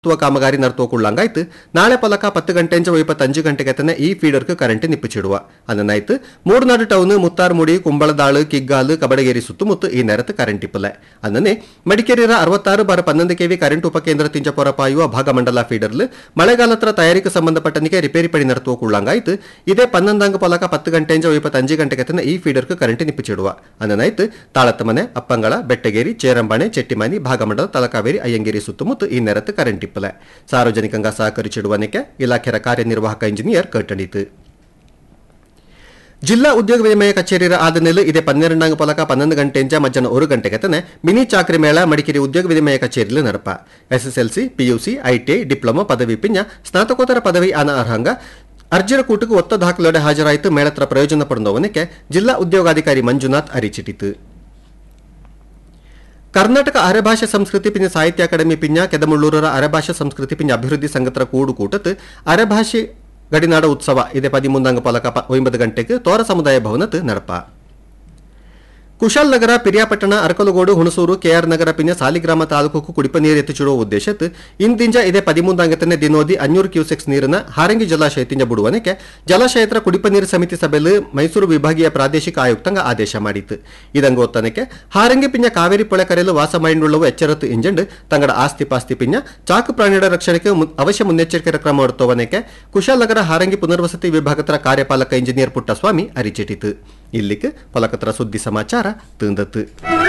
ತ್ವ ಕಾಮಗಾರಿ ನರ್ತೋಕುಳ್ಳಂಗಾಯ್ತು ನಾಳೆ ಪಲಕ ಪತ್ತು ಗಂಟೆಂಚ ಇಪ್ಪತ್ತಂಜು ಗಂಟೆಗೆ ತನ ಈ ಫೀಡರ್ക്ക് ಕರೆಂಟ್ ನಿಪ್ಪಿಚಿಡುವ ಅನ್ನನಾಯ್ತು ಮೂರ್ನಾಡು ಟೌನ್ ಮುತ್ತಾರ್ಮುಡಿ ಕುಂಬಳದಾಳು ಕಿಗ್ಗಾಲು ಕಬಡಗೇರಿ ಸುತ್ತಮುತ್ತ ಈ ನೆರത്ത് ಕರೆಂಟ್ ಇಪ್ಪಲೆ ಅನ್ನನೆ ಮಡಿಕೇರಿಯ ಅರವತ್ತಾರು ಬಾರ ಪನ್ನೊಂದು ಕೆವಿ ಕರೆಂಟ್ ಉಪಕೇಂದ್ರ ತಿಂಚ ಪೊರಪಾಯುವ ಭಾಗಮಂಡಲ ಫೀಡರ್ಲು ಮಳೆಗಾಲತ್ರ ತಯಾರಿಕೆ ಸಂಬಂಧಪಟ್ಟನಿಗೆ ರಿಪೇರಿ ಪಡಿ ನರ್ತೋಕುಳ್ಳಂಗಾಯ್ತು ಇದೇ ಪನ್ನೊಂದಂಗ ಪಲಕ ಪತ್ತು ಗಂಟೆಂಚ ಇಪ್ಪತ್ತಂಜು ಗಂಟೆಗೆ ತನ ಈ ಫೀಡರ್ക്ക് ಕರೆಂಟ್ ನಿಪ್ಪಿಚಿಡುವ ಅನ್ನನಾಯ್ತು ತಾಳತ್ತಮನೆ ಅಪ್ಪಂಗಳ ಬೆಟ್ಟಗೇರಿ ಚೇರಂಬಾಣೆ ಚೆಟ್ಟಿಮನಿ ಭಾಗಮಂಡಲ ತಲಕಾವೇರಿ ಅಯ್ಯಂಗೇರಿ ಸುತ್ತಮುತ್ತ ಈ ನೆರത്ത് ಕರೆಂಟ್ ಇಪ್ಪಲೆ ಸಾರ್ವಜನಿಕಂಗ ಸಹಕರಿಸಿಡುವನಿಕೆ ಇಲಾಖೆಯ ಕಾರ್ಯನಿರ್ವಾಹಕ ಇಂಜಿನಿಯರ್ ಕಟ್ಟಣಿತು ಜಿಲ್ಲಾ ಉದ್ಯೋಗ ವಿನಿಮಯ ಕಚೇರಿಯ ಆದನೆಲು ಇದೇ ಪನ್ನೆರಡಾಂಗ ಪಲಕ ಪನ್ನೊಂದು ಗಂಟೆಂಚ ಮಧ್ಯಾಹ್ನ ಒಂದು ಗಂಟೆಗೆ ತನೆ ಮಿನಿ ಚಾಕ್ರಿ ಮೇಳ ಮಡಿಕೇರಿ ಉದ್ಯೋಗ ವಿನಿಮಯ ಕಚೇರಿಲು ನಡಪ ಎಸ್ಎಸ್ಎಲ್ಸಿ ಪಿಯುಸಿ ಐಟಿಐ ಡಿಪ್ಲೊಮಾ ಪದವಿ ಪಿಂಜ ಸ್ನಾತಕೋತ್ತರ ಪದವಿ ಅನ ಅರ್ಹಂಗ ಅರ್ಜಿರ ಕೂಟಕ್ಕೆ ಒತ್ತ ದಾಖಲೆಡೆ ಹಾಜರಾಯಿತು ಮೇಳತ್ರ ಪ್ರಯೋಜನ ಪಡೆದವನಿಗೆ ಜಿಲ್ಲಾ ಉದ್ಯೋಗಾಧಿಕಾರಿ ಮಂಜುನಾಥ್ ಅರಿಚಿಟಿತು ಕರ್ನಾಟಕ ಅರೆಭಾಷೆ ಸಂಸ್ಕೃತಿ ಪಿಂಜ ಸಾಹಿತ್ಯ ಅಕಾಡೆಮಿ ಪಿಂಜ ಕೆದಮುಳ್ಳೂರರ ಅರೆಭಾಷೆ ಸಂಸ್ಕೃತಿ ಪಿಂಜ ಅಭಿವೃದ್ಧಿ ಸಂಘತ್ರ ಕೂಡು ಕೂಟತ್ ಅರೆಭಾಷೆ ಗಡಿನಾಡ ಉತ್ಸವ ಇದೇ ಪದಿಮೂಂದಂಗ ಪಲಕ ಪ- ಒಂಬತ್ತು ಗಂಟೆಗೆ ತೋರ ಸಮುದಾಯ ಭವನತ್ ನಡಪ ಕುಶಾಲ್ ನಗರ ಪಿರಿಯಾಪಟ್ಟಣ ಅರಕಲಗೋಡು ಹುಣಸೂರು ಕೆಆರ್ ನಗರ ಪಿಂಜ ಸಾಲಿಗ್ರಾಮ ತಾಲೂಕು ಕುಡಿಪ ನೀರು ಎತ್ತಿಚಿಡುವ ಉದ್ದೇಶತ್ ಇಂದಿಂಜ ಇದೇ ಪದಿಮೂಂದಂಗತನೆ ದಿನೋದಿ ಅഞ്ഞൂറ് ಕ್ಯೂಸೆಕ್ಸ್ ನೀರನ್ನ ಹಾರಂಗಿ ಜಲಾಶಯದಿಂದ ಬಿಡುವನಕ್ಕೆ ಜಲಾಶಯತ್ರ ಕುಡಿಪ ನೀರು ಸಮಿತಿ ಸಭೆಯಲ್ಲಿ ಮೈಸೂರು ವಿಭಾಗೀಯ ಪ್ರಾದೇಶಿಕ ಆಯುಕ್ತಂಗ ಆದೇಶ ಮಾಡಿತ್ತು ಇದಂಗ ಒತ್ತನಕ್ಕೆ ಹಾರಂಗಿ ಪಿಂಜ ಕಾವೇರಿ ಪೊಳೆ ಕರೆಯಲು ವಾಸ ಮೈಂಡುಳ್ಳವು ಎಚ್ಚರತ್ತು ಇಂಜಂಡ್ ತಂಗಡ ಆಸ್ತಿ ಪಾಸ್ತಿ ಪಿಂಜ ಚಾಕು ಪ್ರಾಣಿಗಳ ರಕ್ಷಣೆಗೆ ಮು- ಅವಶ್ಯ ಮುನ್ನೆಚ್ಚರಿಕೆ ಕ್ರಮ ಹೊರತವನಕ್ಕೆ ಕುಶಾಲನಗರ ಹಾರಂಗಿ ಪುನರ್ವಸತಿ ವಿಭಾಗದ ಕಾರ್ಯಪಾಲಕ ಇಂಜಿನಿಯರ್ ಪುಟ್ಟಸ್ವಾಮಿ ಅರಿಚಿಟಿತು ಇಲ್ಲಿಗೆ ಪಲಕತ್ರ ಸುದ್ದಿ ಸಮಾಚಾರ ತಂದತ್ತು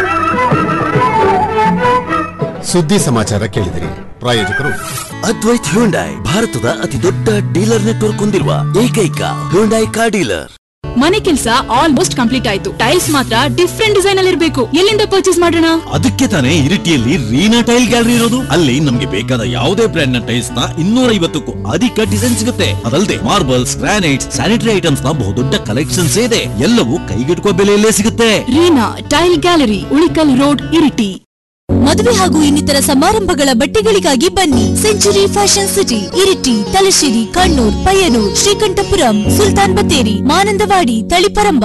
ಸುದ್ದಿ ಸಮಾಚಾರ ಕೇಳಿದಿರಿ ಪ್ರಾಯೋಜಕರು ಅದ್ವೈತ್ ಹ್ಯುಂಡಾಯ್ ಭಾರತದ ಅತಿ ದೊಡ್ಡ ಡೀಲರ್ ನೆಟ್ವರ್ಕ್ ಹೊಂದಿರುವ ಏಕೈಕ ಹ್ಯುಂಡಾಯ್ ಕಾರ್ ಡೀಲರ್ ಮನೆ ಕೆಲಸ ಆಲ್ಮೋಸ್ಟ್ ಕಂಪ್ಲೀಟ್ ಆಯ್ತು ಟೈಲ್ಸ್ ಮಾತ್ರ ಡಿಫ್ರೆಂಟ್ ಡಿಸೈನ್ ಅಲ್ಲಿ ಇರಬೇಕು ಎಲ್ಲಿಂದ ಪರ್ಚೇಸ್ ಮಾಡೋಣ ಅದಕ್ಕೆ ತಾನೇ ಇರಿಟಿಯಲ್ಲಿ ರೀನಾ ಟೈಲ್ ಗ್ಯಾಲರಿ ಇರೋದು ಅಲ್ಲಿ ನಮ್ಗೆ ಬೇಕಾದ ಯಾವುದೇ ಬ್ರ್ಯಾಂಡ್ ನ ಟೈಲ್ಸ್ ನ ಇನ್ನೂರ ಐವತ್ತಕ್ಕೂ ಅಧಿಕ ಡಿಸೈನ್ ಸಿಗುತ್ತೆ ಅದಲ್ಲದೆ ಮಾರ್ಬಲ್ಸ್ ಗ್ರಾನೈಟ್ಸ್ ಸ್ಯಾನಿಟರಿ ಐಟಮ್ಸ್ ನ ಬಹುದೊಡ್ಡ ಕಲೆಕ್ಷನ್ಸ್ ಇದೆ ಎಲ್ಲವೂ ಕೈಗೆಟುಕುವ ಬೆಲೆಯಲ್ಲೇ ಸಿಗುತ್ತೆ Reena tile gallery Ulikkal road Iritty ಮದುವೆ ಹಾಗೂ ಇನ್ನಿತರ ಸಮಾರಂಭಗಳ ಬಟ್ಟೆಗಳಿಗಾಗಿ ಬನ್ನಿ century fashion city Iritty Thalassery Kannur Payyanur Sreekandapuram Sultan Bathery Mananthavady Taliparamba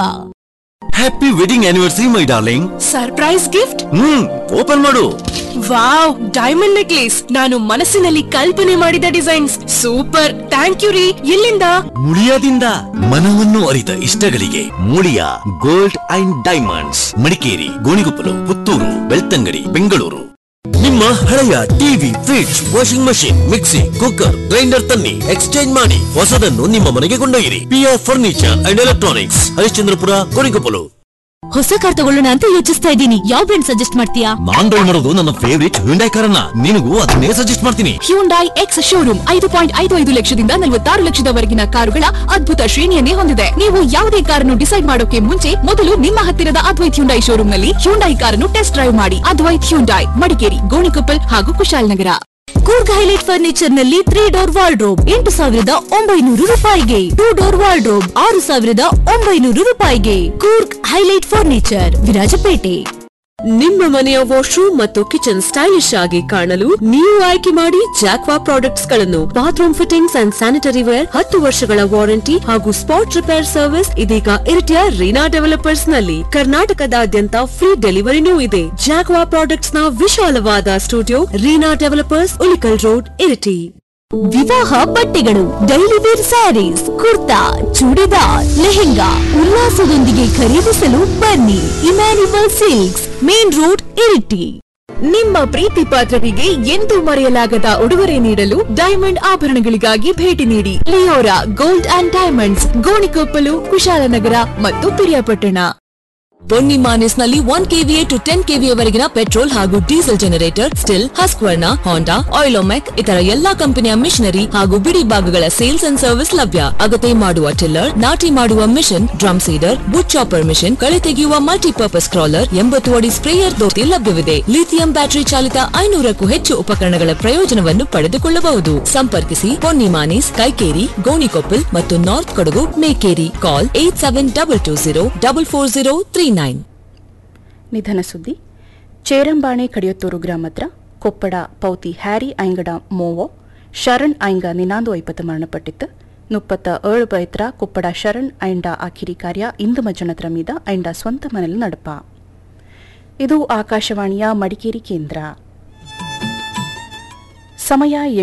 happy wedding anniversary my darling surprise gift hmm open ಮಾಡು ವಾವ್ ಡೈಮಂಡ್ ನೆಕ್ಲೇಸ್ ನಾನು ಮನಸ್ಸಿನಲ್ಲಿ ಕಲ್ಪನೆ ಮಾಡಿದ ಡಿಸೈನ್ಸ್ ಸೂಪರ್ ಥ್ಯಾಂಕ್ ಯು ರೀ ಎಲ್ಲಿಂದ ಮುಳಿಯಾದಿಂದ ಮನವನ್ನು ಅರಿತ ಇಷ್ಟಗಳಿಗೆ Muliya gold and diamonds Madikeri Gonikoppal Puttur Belthangady Bengaluru ನಿಮ್ಮ ಹಳೆಯ TV fridge washing machine mixie cooker grinder ತನ್ನಿ ಎಕ್ಸ್ಚೇಂಜ್ ಮಾಡಿ ಹೊಸದನ್ನು ನಿಮ್ಮ ಮನೆಗೆ ಕೊಂಡೊಯ್ಯಿರಿ PR furniture and electronics Harishchandrapura Gonikoppal ಹೊಸ ಕಾರ್ ತಗೊಳ್ಳೋಣ ಅಂತ ಯೋಚಿಸ್ತಾ ಇದ್ದೀನಿ ಯಾವ ಬ್ರ್ಯಾಂಡ್ ಸಜೆಸ್ಟ್ ಮಾಡ್ತೀಯಾ ನಾನ್ ಡ್ರೈವ್ ಮಾಡೋದು ನನ್ನ ಫೇವರಿಟ್ ಹ್ಯುಂಡೈ ಕಾರನ್ನ ನಿನಗೂ ಅದನ್ನೇ ಸಜೆಸ್ಟ್ ಮಾಡ್ತೀನಿ ಹ್ಯೂಂಡೈ ಎಕ್ಸ್ ಶೋರೂಮ್ ಐದು ಪಾಯಿಂಟ್ ಐದು ಐದು ಲಕ್ಷದಿಂದ ನಲವತ್ತಾರು ಲಕ್ಷದವರೆಗಿನ ಕಾರುಗಳ ಅದ್ಭುತ ಶ್ರೇಣಿಯನ್ನೇ ಹೊಂದಿದೆ ನೀವು ಯಾವುದೇ ಕಾರನ್ನು ಡಿಸೈಡ್ ಮಾಡೋಕೆ ಮುಂಚೆ ಮೊದಲು ನಿಮ್ಮ ಹತ್ತಿರದ ಅದ್ವೈತ್ ಹ್ಯುಂಡೈ ಶೋರೂಮ್ ನಲ್ಲಿ ಹ್ಯುಂಡೈ ಕಾರನ್ನು ಟೆಸ್ಟ್ ಡ್ರೈವ್ ಮಾಡಿ ಅದ್ವೈತ್ ಹ್ಯುಂಡೈ ಮಡಿಕೇರಿ ಗೋಣಿಕೊಪ್ಪಲ್ ಹಾಗೂ ಕುಶಾಲನಗರ ಕೂರ್ಗ್ ಹೈಲೈಟ್ ಫರ್ನಿಚರ್ ನಲ್ಲಿ ತ್ರೀ ಡೋರ್ ವಾರ್ಡ್ರೋಬ್ ಎಂಟು ಸಾವಿರದ ಒಂಬೈನೂರು ರೂಪಾಯಿಗೆ ಟೂ ಡೋರ್ ವಾರ್ಡ್ರೋಬ್ ಆರು ಸಾವಿರದ ಒಂಬೈನೂರು ರೂಪಾಯಿಗೆ ಕೂರ್ಗ್ ಹೈಲೈಟ್ ಫರ್ನಿಚರ್ ವಿರಾಜಪೇಟೆ ನಿಮ್ಮ ಮನೆಯ ವಾಶ್ರೂಮ್ ಮತ್ತು ಕಿಚನ್ ಸ್ಟೈಲಿಶ್ ಆಗಿ ಕಾಣಲು ನೀವು ಆಯ್ಕೆ ಮಾಡಿ ಜಾಕ್ವಾ ಪ್ರಾಡಕ್ಟ್ಸ್ ಗಳನ್ನು bathroom fittings and sanitary ware ಹತ್ತು ವರ್ಷಗಳ ವಾರಂಟಿ ಹಾಗೂ ಸ್ಪಾಟ್ ರಿಪೇರ್ ಸರ್ವಿಸ್ ಇದೀಗ ಇರಿಟಿಯ ರೀನಾ ಡೆವಲಪರ್ಸ್ ನಲ್ಲಿ ಕರ್ನಾಟಕದಾದ್ಯಂತ ಫ್ರೀ ಡೆಲಿವರಿನೂ ಇದೆ ಜಾಕ್ವಾ ಪ್ರಾಡಕ್ಟ್ಸ್ ನ ವಿಶಾಲವಾದ studio Reena developers Ulikkal road Iritty ವಿವಾಹ ಬಟ್ಟೆಗಳು daily wear sarees kurta churidar lehenga ಉಲ್ಲಾಸದೊಂದಿಗೆ ಖರೀದಿಸಲು ಬನ್ನಿ Emmanuel silks main road Iritty ನಿಮ್ಮ ಪ್ರೀತಿ ಪಾತ್ರರಿಗೆ ಎಂದೂ ಮರೆಯಲಾಗದ ಉಡುಗೊರೆ ನೀಡಲು ಡೈಮಂಡ್ ಆಭರಣಗಳಿಗಾಗಿ ಭೇಟಿ ನೀಡಿ Leora gold and diamonds Gonikoppal Kushalnagar ಮತ್ತು ಪಿರಿಯಾಪಟ್ಟಣ ಬೊನ್ನಿ ಮಾನಿಸ್ ನಲ್ಲಿ one KVA to ten KVA ವರೆಗಿನ ಪೆಟ್ರೋಲ್ ಹಾಗೂ diesel generator Stihl Husqvarna Honda Oleomac ಇತರ ಎಲ್ಲಾ ಕಂಪನಿಯ ಮಿಷನರಿ ಹಾಗೂ ಬಿಡಿ ಭಾಗಗಳ ಸೇಲ್ಸ್ ಅಂಡ್ ಸರ್ವಿಸ್ ಲಭ್ಯ ಅಗತ್ಯ ಮಾಡುವ ಟಿಲ್ಲರ್ ನಾಟಿ ಮಾಡುವ ಮಿಷನ್ ಡ್ರಮ್ ಸೀಡರ್ ಬುಟ್ ಚಾಪರ್ ಮಿಷನ್ ಕಳೆ ತೆಗೆಯುವ ಮಲ್ಟಿಪರ್ಪಸ್ ಕ್ರಾಲರ್ ಎಂಬತ್ತು ಅಡಿ ಸ್ಪ್ರೇಯರ್ ದೋತಿ ಲಭ್ಯವಿದೆ ಲಿಥಿಯಂ ಬ್ಯಾಟರಿ ಚಾಲಿತ ಐನೂರಕ್ಕೂ ಹೆಚ್ಚು ಉಪಕರಣಗಳ ಪ್ರಯೋಜನವನ್ನು ಪಡೆದುಕೊಳ್ಳಬಹುದು ಸಂಪರ್ಕಿಸಿ ಪೊನ್ನಿ ಮಾನಿಸ್ ಕೈಕೇರಿ ಗೋಣಿಕೊಪ್ಪಲ್ ಮತ್ತು north Kodagu Mekeri call eight seven double two zero double four zero three nine ನಿಧನ ಸುದ್ದಿ ಚೇರಂಬಾಣೆ ಕಡಿಯತ್ತೂರು ಗ್ರಾಮತ್ರ ಕೊಪ್ಪಡ ಪೌತಿ ಹ್ಯಾರಿ ಐಂಗಡ ಮೋವೋ ಶರಣ್ ಐಂಗ ನಿನಾಂದು ಐಪತ್ತು ಮರಣಪಟ್ಟಿತ್ತು ಮುಪ್ಪತ್ತ ಏಳು ಬೈತ್ರ ಕೊಪ್ಪಡ ಶರಣ್ ಐಂಡ ಆಖಿರಿ ಕಾರ್ಯ ಇಂದು ಮಜ್ಜನತ್ರ ಮೀದ ಐಂಡ ಸ್ವಂತ ಮನೆಯಲ್ಲಿ ನಡಪ ಇದು ಆಕಾಶವಾಣಿಯ ಮಡಿಕೇರಿ ಕೇಂದ್ರ ಸಮಯ